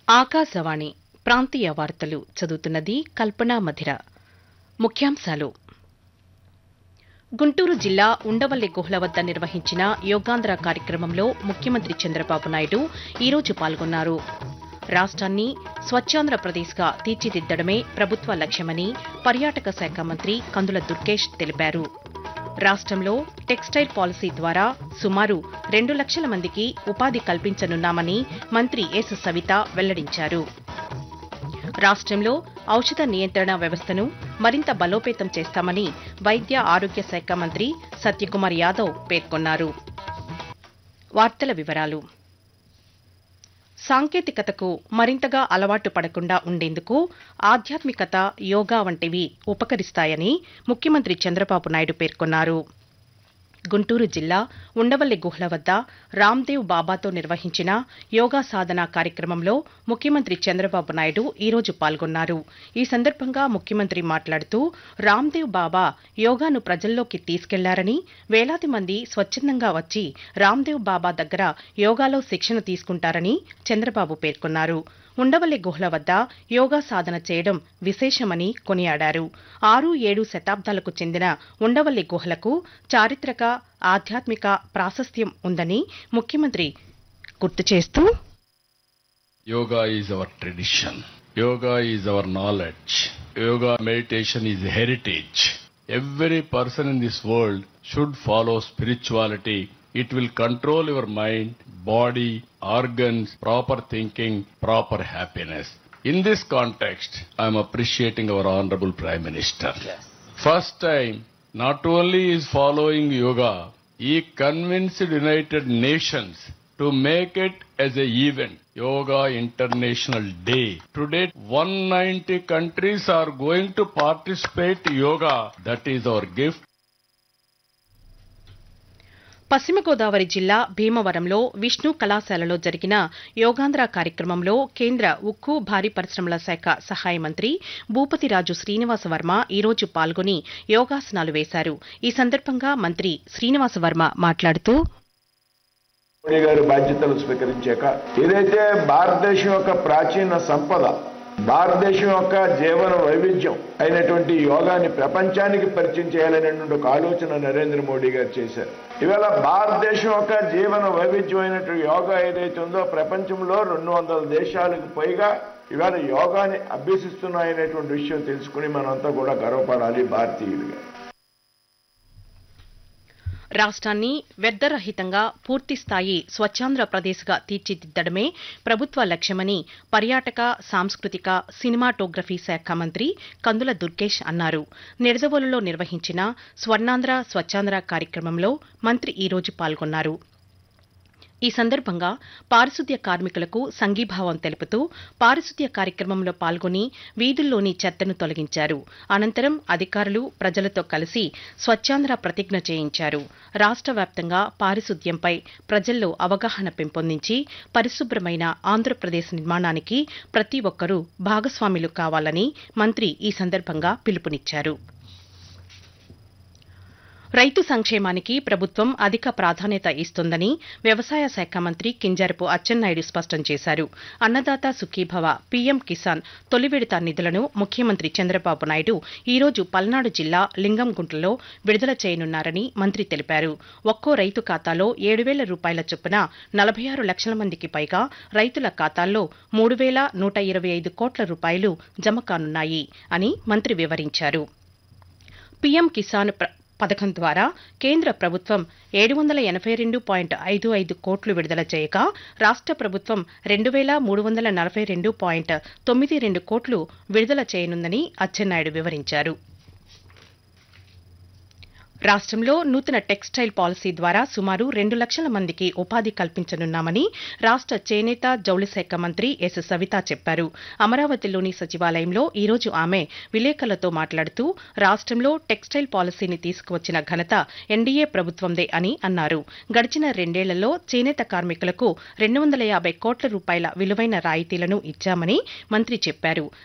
ఆకాశవాణి ప్రాంతీయ వార్తలు చదువుతున్నది కల్పనా మధిర ముఖ్యాంశాలు గుంటూరు జిల్లా ఉండవల్లి గుహల వద్ద నిర్వహించిన యోగాంధ్ర కార్యక్రమంలో ముఖ్యమంత్రి చంద్రబాబు నాయుడు ఈరోజు పాల్గొన్నారు రాష్ట్రాన్ని స్వచ్ఛాంధ్రప్రదేశ్గా తీర్చిదిద్దడమే ప్రభుత్వ లక్ష్యమని పర్యాటక శాఖ మంత్రి కందుల దుర్గేష్ తెలిపారు రాష్ట్రంలో టెక్స్టైల్ పాలసీ ద్వారా సుమారు రెండు లక్షల మందికి ఉపాధి కల్పించనున్నామని మంత్రి ఎస్ సవిత వెల్లడించారు రాష్ట్రంలో ఔషధ నియంత్రణ వ్యవస్థను మరింత బలోపేతం చేస్తామని వైద్య ఆరోగ్య శాఖ మంత్రి సత్యకుమార్ యాదవ్ పేర్కొన్నారు వార్తల వివరాలు సాంకేతికతకు మరింతగా అలవాటు పడకుండా ఉండేందుకు ఆధ్యాత్మికత యోగా వంటివి ఉపకరిస్తాయని ముఖ్యమంత్రి చంద్రబాబు నాయుడు పేర్కొన్నారు గుంటూరు జిల్లా ఉండవల్లి గుహల వద్ద రామ్దేవ్ బాబాతో నిర్వహించిన యోగా సాధన కార్యక్రమంలో ముఖ్యమంత్రి చంద్రబాబు నాయుడు ఈరోజు పాల్గొన్నారు ఈ సందర్భంగా ముఖ్యమంత్రి మాట్లాడుతూ రామ్దేవ్ బాబా యోగాను ప్రజల్లోకి తీసుకెళ్లారని వేలాది మంది స్వచ్ఛందంగా వచ్చి రామ్దేవ్ బాబా దగ్గర యోగాలో శిక్షణ తీసుకుంటారని చంద్రబాబు పేర్కొన్నారు ఉండవల్లి గుహల వద్ద యోగా సాధన చేయడం విశేషమని కొనియాడారు ఆరు ఏడు శతాబ్దాలకు చెందిన ఉండవల్లి గుహలకు చారిత్రక ఆధ్యాత్మిక ప్రాశస్త్యం ఉందని ముఖ్యమంత్రి గుర్తు చేస్తూ Yoga is our tradition. Yoga is our knowledge. Yoga meditation is heritage. Every person in this world should follow spirituality. It will control your mind, body, organs, proper thinking, proper happiness. In this context, I am appreciating our Honorable Prime Minister. First time, not only is following yoga, he convinced United Nations to make it as a event. Yoga International Day. Today, 190 countries are going to participate yoga. That is our gift. పశ్చిమ గోదావరి జిల్లా భీమవరంలో విష్ణు కళాశాలలో జరిగిన యోగాంధ్ర కార్యక్రమంలో కేంద్ర ఉక్కు భారీ పరిశ్రమల శాఖ సహాయ మంత్రి భూపతిరాజు శ్రీనివాస వర్మ ఈరోజు పాల్గొని యోగాసనాలు వేశారు ఈ సందర్భంగా మంత్రి శ్రీనివాస వర్మ మాట్లాడుతూ మోడీ గారు బాధ్యతలు స్వీకరించాక ఏదైతే భారతదేశం యొక్క ప్రాచీన సంపద భారతదేశం యొక్క జీవన వైవిధ్యం అయినటువంటి యోగాని ప్రపంచానికి పరిచయం చేయాలనేటువంటి ఒక ఆలోచన నరేంద్ర మోడీ గారు చేశారు ఇవాళ భారతదేశం యొక్క జీవన వైవిధ్యం అయినటువంటి యోగా ఏదైతే ఉందో ప్రపంచంలో రెండు వందల దేశాలకు పైగా ఇవాళ యోగాని అభ్యసిస్తున్నాయనేటువంటి విషయం తెలుసుకుని మనంతా కూడా గర్వపడాలి భారతీయులుగా రాష్ట్రాన్ని వ్యర్థరహితంగా పూర్తిస్థాయి స్వచ్ఛాంధ్రప్రదేశ్గా తీర్చిదిద్దడమే ప్రభుత్వ లక్ష్యమని పర్యాటక సాంస్కృతిక సినిమాటోగ్రఫీ శాఖ మంత్రి కందుల దుర్గేష్ అన్నారు నిడదవోలులో నిర్వహించిన స్వర్ణాంధ్ర స్వచ్ఛాంధ్ర కార్యక్రమంలో మంత్రి ఈరోజు పాల్గొన్నారు ఈ సందర్భంగా పారిశుద్ధ్య కార్మికులకు సంఘీభావం తెలుపుతూ పారిశుద్ధ్య కార్యక్రమంలో పాల్గొని వీధుల్లోని చెత్తను తొలగించారు అనంతరం అధికారులు ప్రజలతో కలిసి స్వచ్ఛాంధ్ర ప్రతిజ్ఞ చేయించారు రాష్ట్ర వ్యాప్తంగా పారిశుద్ధ్యంపై ప్రజల్లో అవగాహన పెంపొందించి పరిశుభ్రమైన ఆంధ్రప్రదేశ్ నిర్మాణానికి ప్రతి ఒక్కరూ భాగస్వాములు కావాలని మంత్రి ఈ సందర్భంగా పిలుపునిచ్చారు రైతు సంక్షేమానికి ప్రభుత్వం అధిక ప్రాధాన్యత ఇస్తోందని వ్యవసాయ శాఖ మంత్రి కింజరపు అచ్చెన్నాయుడు స్పష్టం చేశారు అన్నదాత సుఖీభవ పీఎం కిసాన్ తొలి విడత నిధులను ముఖ్యమంత్రి చంద్రబాబు నాయుడు ఈరోజు పల్నాడు జిల్లా లింగంగుంటలో విడుదల చేయనున్నారని మంత్రి తెలిపారు ఒక్కో రైతు ఖాతాలో ఏడు వేల రూపాయల చొప్పున నలభై ఆరు లక్షల మందికి పైగా రైతుల ఖాతాల్లో మూడు వేల నూట ఇరవై ఐదు కోట్ల రూపాయలు జమ కానున్నాయి అని మంత్రి వివరించారు పీఎం కిసాన్ ప్ర- పథకం ద్వారా కేంద్ర ప్రభుత్వం ఏడు వందల ఎనభై రెండు పాయింట్ ఐదు ఐదు కోట్లు విడుదల చేయగా రాష్ట్ర ప్రభుత్వం రెండు వేల మూడు వందల నలభై రెండు పాయింట్ తొమ్మిది రెండు కోట్లు విడుదల చేయనుందని అచ్చెన్నాయుడు వివరించారు రాష్ట్రంలో నూతన టెక్స్టైల్ పాలసీ ద్వారా సుమారు రెండు లక్షల మందికి ఉపాధి కల్పించనున్నామని రాష్ట్ర చేనేత జౌళి శాఖ మంత్రి ఎస్ సవిత చెప్పారు అమరావతిలోని సచివాలయంలో ఈరోజు ఆమె విలేకరులతో మాట్లాడుతూ రాష్ట్రంలో టెక్స్టైల్ పాలసీని తీసుకువచ్చిన ఘనత ఎన్డీఏ ప్రభుత్వందే అని అన్నారు గడిచిన రెండేళ్లలో చేనేత కార్మికులకు రెండు వందల యాభై కోట్ల రూపాయల విలువైన రాయితీలను ఇచ్చామని మంత్రి చెప్పారు